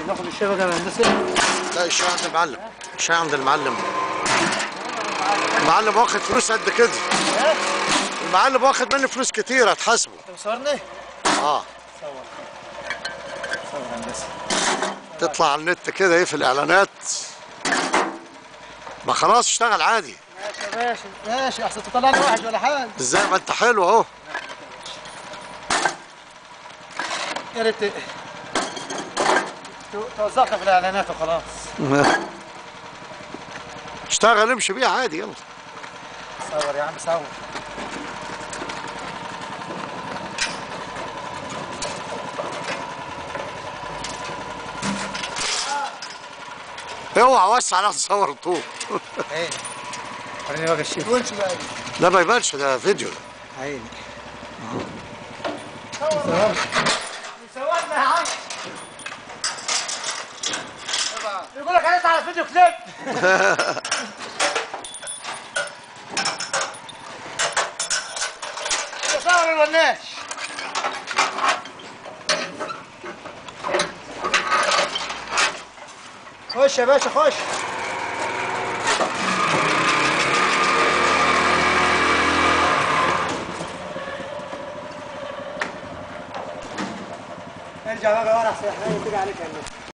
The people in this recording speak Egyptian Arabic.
ناخد الشاي بقى يا هندسه لا الشاي عند المعلم الشاي عند المعلم المعلم واخد فلوس قد كده المعلم واخد مني فلوس كتير هتحاسبه انت بتصورني؟ اه صور صور هندسه تطلع على النت كده ايه في الاعلانات ما خلاص اشتغل عادي ماشي يا باشا ماشي احسن تطلعني وحش ولا حاجه ازاي ما انت حلو اهو يا ريت ت- توظفنا في الاعلانات وخلاص اشتغل امشي بيه عادي يلا صور يا عم صور اوعى وسع لا تصور طول عيني وريني بقى الشيف وانش بقى لا ما يبانش ده فيديو ده عيني صورنا صورنا يا عم يقول لك هنطلع على فيديو كليب صور الوناش خش يا باشا خش ارجع بقى ورا احسن احنا تيجي عليك يا الناس